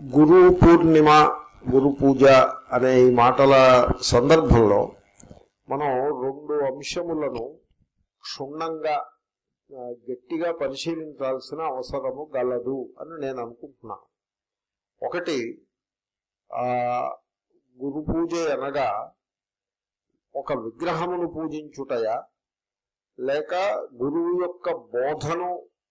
గురు పూర్ణిమ గురు పూజ అనే ఈ మాటల సందర్భంలో మనం రెండు అంశములను క్షుణ్ణంగా ఆ, గట్టిగా పరిశీలించాల్సిన అవసరము గలదు అని నేను అనుకుంటున్నాను ఒకటి ఆ గురు పూజ అనగా ఒక విగ్రహమును పూజించుటయా లేక గురువు యొక్క బోధను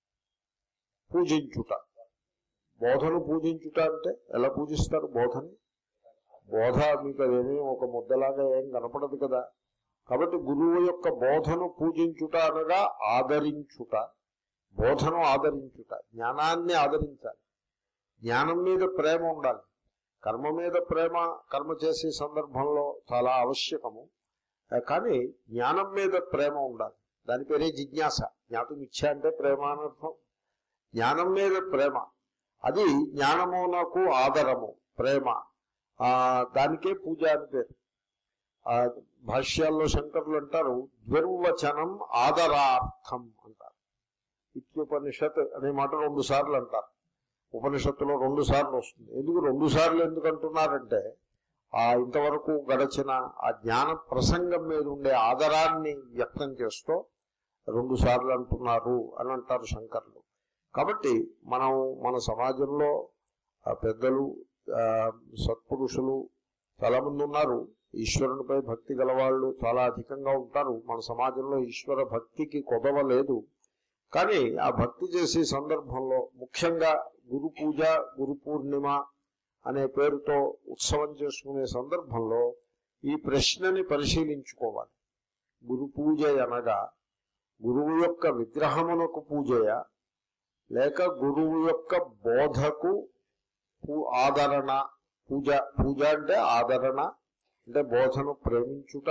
పూజించుట బోధను పూజించుట అంటే ఎలా పూజిస్తారు బోధని బోధ మీకు అదేమీ ఒక ముద్దలాగా ఏం కనపడదు కదా కాబట్టి గురువు యొక్క బోధను పూజించుట అనగా ఆదరించుట బోధను ఆదరించుట జ్ఞానాన్ని ఆదరించాలి జ్ఞానం మీద ప్రేమ ఉండాలి కర్మ మీద ప్రేమ కర్మ చేసే సందర్భంలో చాలా ఆవశ్యకము ఆ, కానీ జ్ఞానం మీద ప్రేమ ఉండాలి దాని పేరే జిజ్ఞాస జ్ఞాతం ఇచ్చా అంటే ప్రేమ అనర్థం జ్ఞానం మీద ప్రేమ అది జ్ఞానమునకు ఆదరము ప్రేమ ఆ దానికే పూజ అని పేరు ఆ భాష్యాల్లో శంకరులు అంటారు ద్విర్వచనం ఆదరార్థం అంటారు ఇత్యుపనిషత్ అనే మాట రెండు సార్లు అంటారు ఉపనిషత్తులో రెండు సార్లు వస్తుంది ఎందుకు రెండు సార్లు ఎందుకు అంటున్నారంటే ఆ ఇంతవరకు గడచిన ఆ జ్ఞాన ప్రసంగం మీద ఉండే ఆదరాన్ని వ్యక్తం చేస్తూ రెండు సార్లు అంటున్నారు అని అంటారు శంకర్లు కాబట్టి మనం మన సమాజంలో ఆ పెద్దలు ఆ, సత్పురుషులు చాలా మంది ఉన్నారు ఈశ్వరునిపై భక్తి గలవాళ్ళు చాలా అధికంగా ఉంటారు మన సమాజంలో ఈశ్వర భక్తికి కొదవ లేదు కానీ ఆ భక్తి చేసే సందర్భంలో ముఖ్యంగా గురు పూజ గురు పూర్ణిమ అనే పేరుతో ఉత్సవం చేసుకునే సందర్భంలో ఈ ప్రశ్నని పరిశీలించుకోవాలి గురు పూజ అనగా గురువు యొక్క విగ్రహమునకు పూజయ లేక గురువు యొక్క బోధకు పూ- ఆదరణ పూజ పూజ అంటే ఆదరణ అంటే బోధను ప్రేమించుట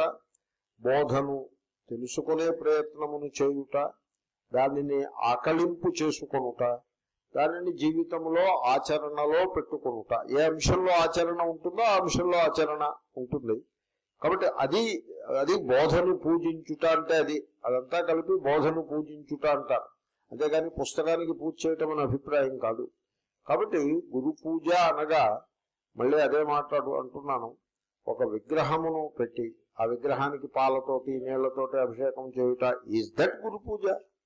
బోధను తెలుసుకునే ప్రయత్నమును చేయుట దానిని ఆకలింపు చేసుకొనుట దానిని జీవితంలో ఆచరణలో పెట్టుకొనుట ఏ అంశంలో ఆచరణ ఉంటుందో ఆ అంశంలో ఆచరణ ఉంటుంది కాబట్టి అది అది బోధను పూజించుట అంటే అది అదంతా కలిపి బోధను పూజించుట అంటారు అంతేగాని పుస్తకానికి పూజ చేయటం అనే అభిప్రాయం కాదు కాబట్టి గురు పూజ అనగా మళ్ళీ అదే మాట్లాడు అంటున్నాను ఒక విగ్రహమును పెట్టి ఆ విగ్రహానికి పాలతోటి నీళ్లతోటి అభిషేకం చేయుట is that guru puja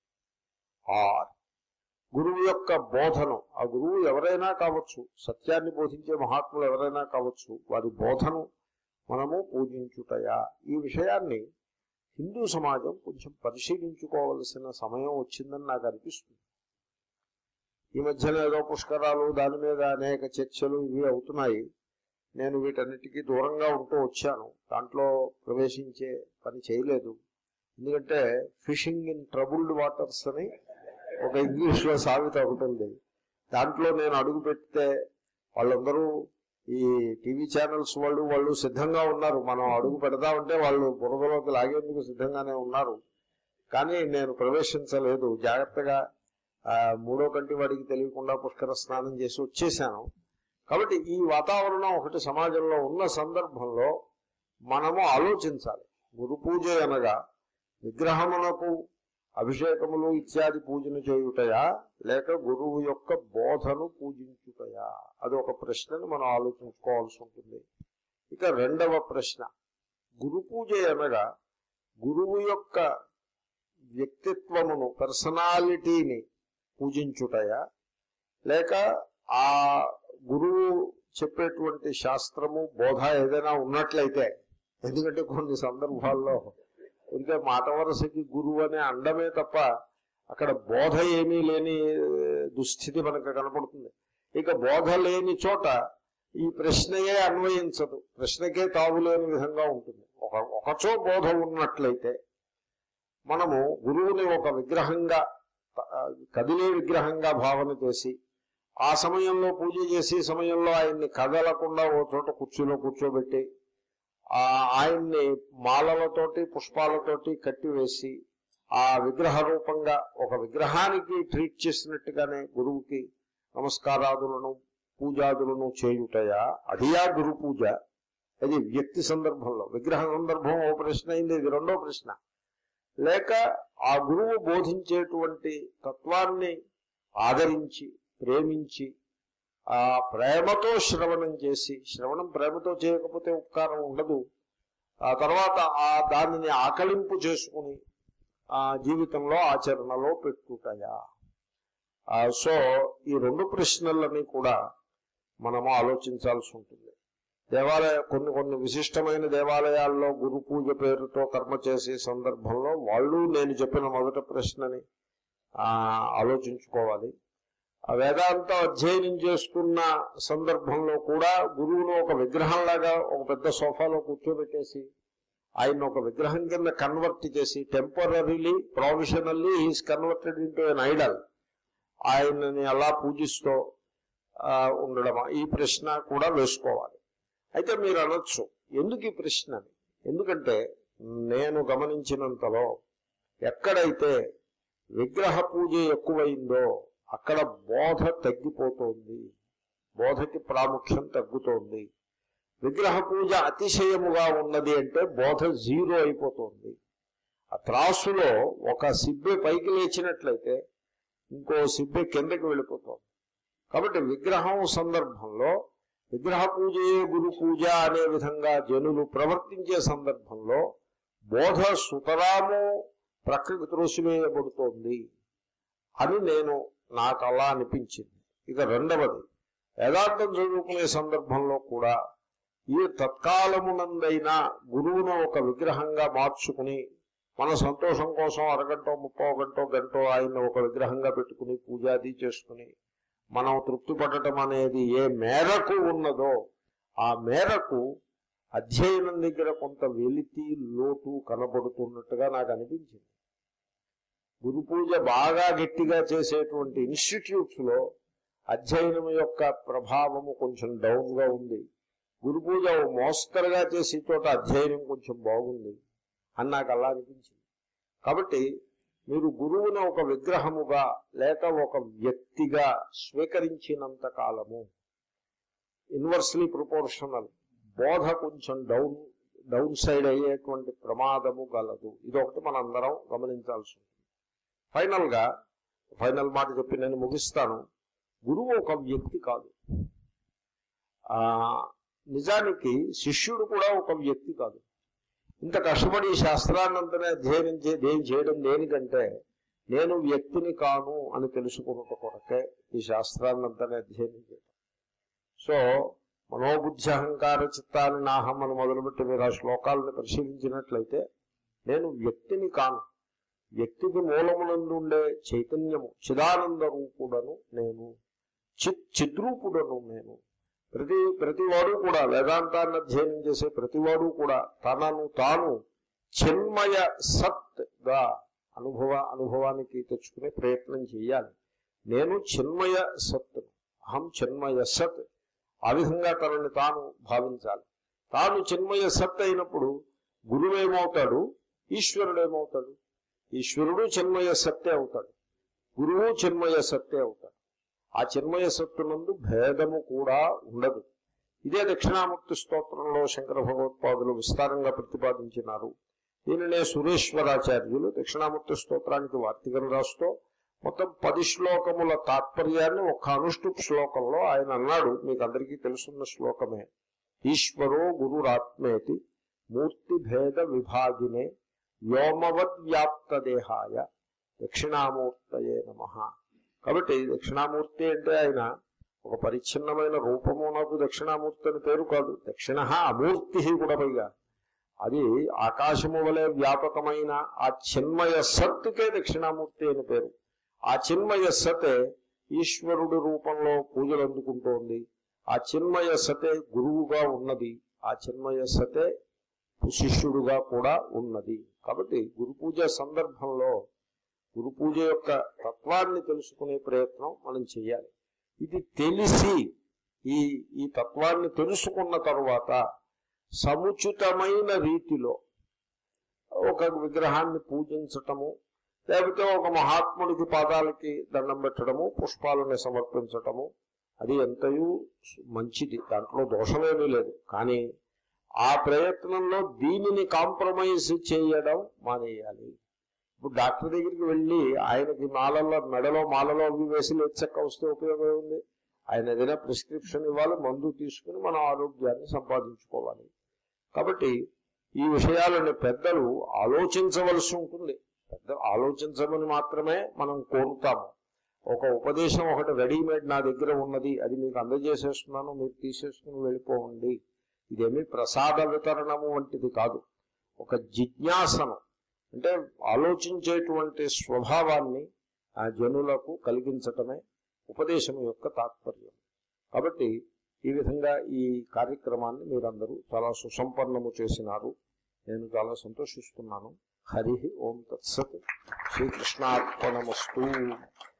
or గురువు యొక్క బోధను ఆ గురువు ఎవరైనా కావచ్చు సత్యాన్ని బోధించే మహాత్ములు ఎవరైనా కావచ్చు వారి బోధను మనము పూజించుటయా ఈ విషయాన్ని హిందూ సమాజం కొంచెం పరిశీలించుకోవలసిన సమయం వచ్చిందని నాకు అనిపిస్తుంది ఈ మధ్యన ఏదో పుష్కరాలు దాని మీద అనేక చర్చలు ఇవి అవుతున్నాయి నేను వీటన్నిటికీ దూరంగా ఉంటూ వచ్చాను దాంట్లో ప్రవేశించే పని చేయలేదు ఎందుకంటే ఫిషింగ్ ఇన్ ట్రబుల్డ్ వాటర్స్ అని ఒక ఇంగ్లీష్ లో సామెత ఒకటి ఉంది దాంట్లో నేను అడుగు పెడితే వాళ్ళందరూ ఈ టీవీ ఛానల్స్ వాళ్ళు వాళ్ళు సిద్ధంగా ఉన్నారు మనం అడుగు పెడదామంటే వాళ్ళు బురదలోకి లాగేందుకు సిద్ధంగానే ఉన్నారు కానీ నేను ప్రవేశించలేదు జాగ్రత్తగా ఆ, మూడో కంటి వాడికి తెలియకుండా పుష్కర స్నానం చేసి వచ్చేసాను కాబట్టి ఈ వాతావరణం ఒకటి సమాజంలో ఉన్న సందర్భంలో మనము ఆలోచించాలి గురు పూజ అనగా విగ్రహమునకు అభిషేకములు ఇత్యాది పూజను చేయుటయా లేక గురువు యొక్క బోధను పూజించుటయా అది ఒక ప్రశ్నని మనం ఆలోచించుకోవాల్సి ఉంటుంది ఇక రెండవ ప్రశ్న గురు పూజ అనగా గురువు యొక్క వ్యక్తిత్వమును పర్సనాలిటీని పూజించుటయా లేక ఆ గురువు చెప్పేటువంటి శాస్త్రము బోధ ఏదైనా ఉన్నట్లయితే ఎందుకంటే కొన్ని సందర్భాల్లో ఇంకా మాట వరసకి గురువు అనే అండమే తప్ప అక్కడ బోధ ఏమీ లేని ఏ, దుస్థితి మనకు కనపడుతుంది ఇక బోధ లేని చోట ఈ ప్రశ్నయే అన్వయించదు ప్రశ్నకే తావు లేని విధంగా ఉంటుంది ఒక ఒకచో బోధ ఉన్నట్లయితే మనము గురువుని ఒక విగ్రహంగా ఆ, కదిలే విగ్రహంగా భావన చేసి ఆ సమయంలో పూజ చేసే సమయంలో ఆయన్ని కదలకుండా ఓ చోట కుర్చీలో కూర్చోబెట్టి ఆ ఆయన్ని మాలలతోటి పుష్పాలతోటి కట్టివేసి ఆ విగ్రహ రూపంగా ఒక విగ్రహానికి ట్రీట్ చేసినట్టుగానే గురువుకి నమస్కారాదులను పూజాదులను చేయుటయా అదియా గురు పూజ అది వ్యక్తి సందర్భంలో విగ్రహ సందర్భం ఓ ప్రశ్న అయింది ఇది రెండో ప్రశ్న లేక ఆ గురువు బోధించేటువంటి తత్వాన్ని ఆదరించి ప్రేమించి ఆ ప్రేమతో శ్రవణం చేసి శ్రవణం ప్రేమతో చేయకపోతే ఉపకారం ఉండదు ఆ తర్వాత ఆ దానిని ఆకలింపు చేసుకుని ఆ జీవితంలో ఆచరణలో పెట్టుటయా ఆ, సో ఈ రెండు ప్రశ్నలని కూడా మనము ఆలోచించాల్సి ఉంటుంది దేవాలయ కొన్ని కొన్ని విశిష్టమైన దేవాలయాల్లో గురు పూజ పేరుతో కర్మ చేసే సందర్భంలో వాళ్ళు నేను చెప్పిన మొదటి ప్రశ్నని ఆ, ఆలోచించుకోవాలి ఆ వేదాంత అధ్యయనం చేస్తున్న సందర్భంలో కూడా గురువును ఒక విగ్రహంలాగా ఒక పెద్ద సోఫాలో కూర్చోబెట్టేసి ఆయన ఒక విగ్రహం కింద కన్వర్ట్ చేసి temporarily provisionally is converted into an idol ఆయనని అలా పూజిస్తూ ఆ, ఉండడమా ఈ ప్రశ్న కూడా వేసుకోవాలి అయితే మీరు అనొచ్చు ఎందుకు ఈ ప్రశ్న అని? ఎందుకంటే నేను గమనించినంతలో ఎక్కడైతే విగ్రహ పూజ ఎక్కువైందో అక్కడ బోధ తగ్గిపోతోంది బోధకి ప్రాముఖ్యం తగ్గుతోంది విగ్రహ పూజ అతిశయముగా ఉన్నది అంటే బోధ జీరో అయిపోతుంది ఆ త్రాసులో ఒక సిబ్బె పైకి లేచినట్లయితే ఇంకో సిబ్బె కిందకి వెళ్ళిపోతుంది కాబట్టి విగ్రహం సందర్భంలో విగ్రహ పూజయే గురు పూజ అనే విధంగా జనులు ప్రవర్తించే సందర్భంలో బోధ సుతరాము ప్రక్కకి త్రోసివేయబడుతోంది అని నేను నాకు అలా అనిపించింది ఇక రెండవది వేదాంతం చదువుకునే సందర్భంలో కూడా ఈ తత్కాలమునందైనా గురువును ఒక విగ్రహంగా మార్చుకుని మన సంతోషం కోసం అరగంటో ముప్పో గంటో గంటో ఆయన ఒక విగ్రహంగా పెట్టుకుని పూజాది చేసుకుని మనం తృప్తి పడటం అనేది ఏ మేరకు ఉన్నదో ఆ మేరకు అధ్యయనం దగ్గర కొంత వెలితి లోటు కనబడుతున్నట్టుగా నాకు అనిపించింది గురు పూజ బాగా గట్టిగా చేసేటువంటి ఇన్స్టిట్యూట్స్ లో అధ్యయనం యొక్క ప్రభావము కొంచెం డౌన్ గా ఉంది గురు పూజ ఓ మోస్తరుగా చేసే చోట అధ్యయనం కొంచెం బాగుంది అని నాకు అలా అనిపించింది కాబట్టి మీరు గురువుని ఒక విగ్రహముగా లేక ఒక వ్యక్తిగా స్వీకరించినంత కాలము ఇన్వర్స్లీ ప్రపోర్షనల్ బోధ కొంచెం డౌన్ డౌన్ సైడ్ అయ్యేటువంటి ప్రమాదము గలదు ఇది ఒకటి మనందరం గమనించాల్సి ఉంటుంది ఫైనల్ గా ఫైనల్ మాట చెప్పి నేను ముగిస్తాను గురువు ఒక వ్యక్తి కాదు ఆ నిజానికి శిష్యుడు కూడా ఒక వ్యక్తి కాదు ఇంత కష్టపడి ఈ శాస్త్రాన్నంతనే అధ్యయనం చే దేని చేయడం దేనికంటే నేను వ్యక్తిని కాను అని తెలుసుకున్నట కొరకే ఈ శాస్త్రాన్నంతనే అధ్యయనం చేయడం సో మనోబుద్ధి అహంకార చిత్తాన్ని నాహం అని మొదలుపెట్టి మీరు ఆ శ్లోకాలను పరిశీలించినట్లయితే నేను వ్యక్తిని కాను వ్యక్తికి మూలమునందు ఉండే చైతన్యము చిదానంద రూపుడను నేను చిత్ చిద్రూపుడను నేను ప్రతి ప్రతివాడు కూడా వేదాంతాన్ని అధ్యయనం చేసే ప్రతివాడు కూడా తనను తాను చిన్మయ సత్ గా అనుభవ అనుభవానికి తెచ్చుకునే ప్రయత్నం చేయాలి నేను చిన్మయ సత్ అహం చిన్మయ సత్ ఆ విధంగా తనని తాను భావించాలి తాను చిన్మయ సత్ అయినప్పుడు గురువేమవుతాడు ఈశ్వరుడు ఏమవుతాడు ఈశ్వరుడు చిన్మయ సత్తే అవుతాడు గురువు చిన్మయ సత్తే అవుతాడు ఆ చిన్మయ సత్తునందు భేదము కూడా ఉండదు ఇదే దక్షిణామూర్తి స్తోత్రంలో శంకర భగవత్పాదులు విస్తారంగా ప్రతిపాదించినారు దీనినే సురేశ్వరాచార్యులు దక్షిణామూర్తి స్తోత్రానికి వార్తికను రాస్తూ మొత్తం పది శ్లోకముల తాత్పర్యాన్ని ఒక అనుష్ఠుప్ శ్లోకంలో ఆయన అన్నాడు మీకు అందరికీ తెలుసున్న శ్లోకమే ఈశ్వరో గురురాత్మేతి మూర్తి భేద విభాగినే వ్యోమవద్ వ్యాప్త దేహాయ దక్షిణామూర్తయే నమ కాబట్టి దక్షిణామూర్తి అంటే ఆయన ఒక పరిచ్ఛిన్నమైన రూపము నాకు దక్షిణామూర్తి అని పేరు కాదు దక్షిణ అమూర్తి కూడా పైగా అది ఆకాశము వలె వ్యాపకమైన ఆ చిన్మయ సత్తుకే దక్షిణామూర్తి అని పేరు ఆ చిన్మయ సతే ఈశ్వరుడి రూపంలో పూజలు అందుకుంటోంది ఆ చిన్మయ సతే గురువుగా ఉన్నది ఆ చిన్మయ సతే శిష్యుడుగా కూడా ఉన్నది కాబట్టి గురు పూజ సందర్భంలో గురు పూజ యొక్క తత్వాన్ని తెలుసుకునే ప్రయత్నం మనం చేయాలి ఇది తెలిసి ఈ ఈ తత్వాన్ని తెలుసుకున్న తరువాత సముచితమైన రీతిలో ఒక విగ్రహాన్ని పూజించటము లేకపోతే ఒక మహాత్ముడికి పాదాలకి దండం పెట్టడము పుష్పాలను సమర్పించటము అది ఎంతయూ మంచిది దాంట్లో దోషమేమీ లేదు కానీ ఆ ప్రయత్నంలో దీనిని కాంప్రమైజ్ చేయడం మానేయాలి ఇప్పుడు డాక్టర్ దగ్గరికి వెళ్ళి ఆయనకి మాలలో మెడలో మాలలో అవి వేసి లేచక్క వస్తే ఉపయోగం ఉంది ఆయన ఏదైనా ప్రిస్క్రిప్షన్ ఇవ్వాలి మందు తీసుకుని మన ఆరోగ్యాన్ని సంపాదించుకోవాలి కాబట్టి ఈ విషయాలని పెద్దలు ఆలోచించవలసి ఉంటుంది పెద్దలు ఆలోచించమని మాత్రమే మనం కోరుతాము ఒక ఉపదేశం ఒకటి రెడీమేడ్ నా దగ్గర ఉన్నది అది మీకు అందజేసేస్తున్నాను మీరు తీసేసుకుని వెళ్ళిపోండి ఇదేమీ ప్రసాద వితరణము వంటిది కాదు ఒక జిజ్ఞాసను అంటే ఆలోచించేటువంటి స్వభావాన్ని ఆ జనులకు కలిగించటమే ఉపదేశం యొక్క తాత్పర్యం కాబట్టి ఈ విధంగా ఈ కార్యక్రమాన్ని మీరందరూ చాలా సుసంపన్నము చేసినారు నేను చాలా సంతోషిస్తున్నాను హరి ఓం తత్సత్ శ్రీకృష్ణార్పణమస్తు